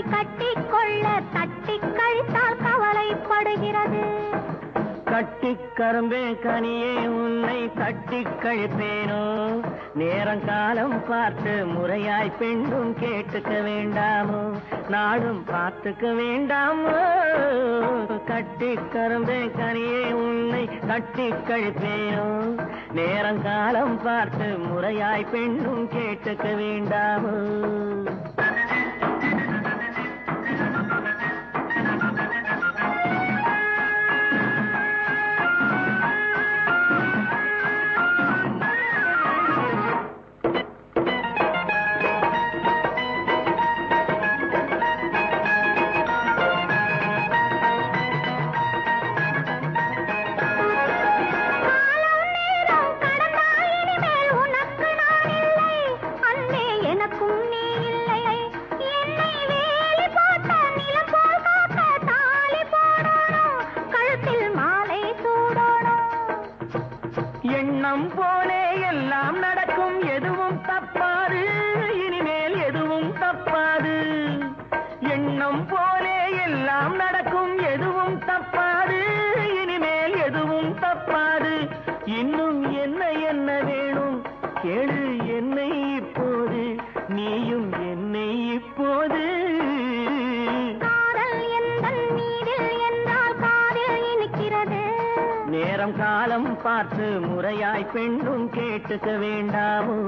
கட்டிக்கொள்ள தட்டி கழித்தால் கவலைப்படுகிறது கட்டி கரும்பே கனியே உன்னை கட்டி கழிப்பேனோ நேரம் காலம் பார்த்து முறையாய் பெண்ணும் கேட்டுக்க வேண்டாமோ நாடும் பார்த்துக்க வேண்டாமோ கட்டி கரும்பே கனியே உன்னை கட்டி கழிப்பேனோ நேரம் காலம் பார்த்து முறையாய் பெண்ணும் கேட்டுக்க வேண்டாமோ காலம் நேரம் கடந்தால் இனிமேல் உனக்கு நான் இல்லை அன்பே எனக்கும் நீ இல்லை என்னை வேலி போட்ட நிலம் போல் காக்க தாலி போடணும் கழுத்தில் மாலை சூடணும் எண்ணம் போலே எல்லாம் நடக்கும் எதுவும் தப்பாது இனிமேல் எதுவும் தப்பாது எண்ணம் போலே எல்லாம் நடக்கும் எதுவும் தப்பாது இனிமேல் எதுவும் தப்பாது இன்னும் என்ன என்ன வேணும் கேளு என்னை இப்போது நீயும் என்னை இப்போது காதல் எந்தன் மீதில் என்றால் காதில் இனிக்கிறது நேரம் காலம் பார்த்து முறையாய் பெண்ணும் கேட்டுக்க வேண்டாமோ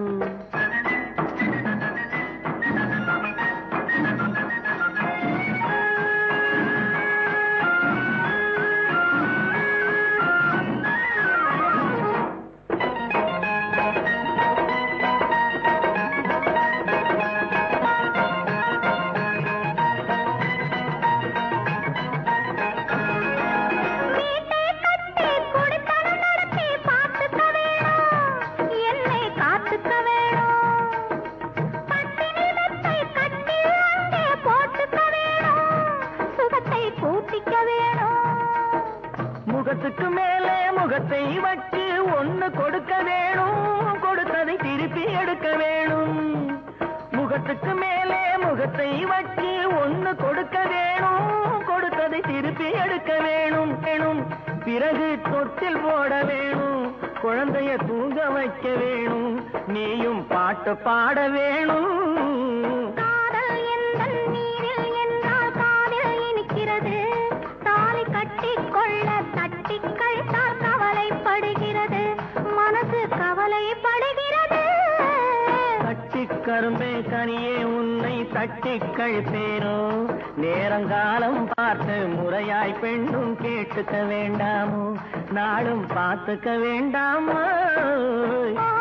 வீட்டை கட்டி குடித்தனம் நடத்தி பார்த்துக்க வேணும் என்னை காத்துக்க வேணும் பட்டினி மெத்தை கட்டி அங்கே போட்டுக்க வேணும் சுகத்தை கூட்டிக்க வேணும் முகத்துக்கு மேலே முகத்தை வச்சு ஒண்ணு கொடுக்க வேணும் கொடுத்ததை திருப்பி எடுக்க வேணும் முகத்துக்கு மேலே முகத்தை வச்சு ஒண்ணு கொடுக்க வேணும் கொடுத்ததை திருப்பி எடுக்க வேணும் வேணும் பிறகு தொட்டில் போட வேணும் குழந்தைய தூங்க வைக்க வேணும் நீயும் பாட்டு பாட வேணும் காதல் எந்தன் நீரில் என்றால் காதில் இனிக்கிறது தாலி கட்டிக்கொள்ள தட்டி கழித்தால் கவலைப்படுகிறது மனசு கவலைப்படுகிறது கட்டி கரும்பே கனியே உன்னை தட்டி கழிப்பேனோ நேரங்காலம் பார்த்து முறையாய் பெண்ணும் கேட்டுக்க வேண்டாமோ நாளும் பார்த்துக்க வேண்டாமோ ஆ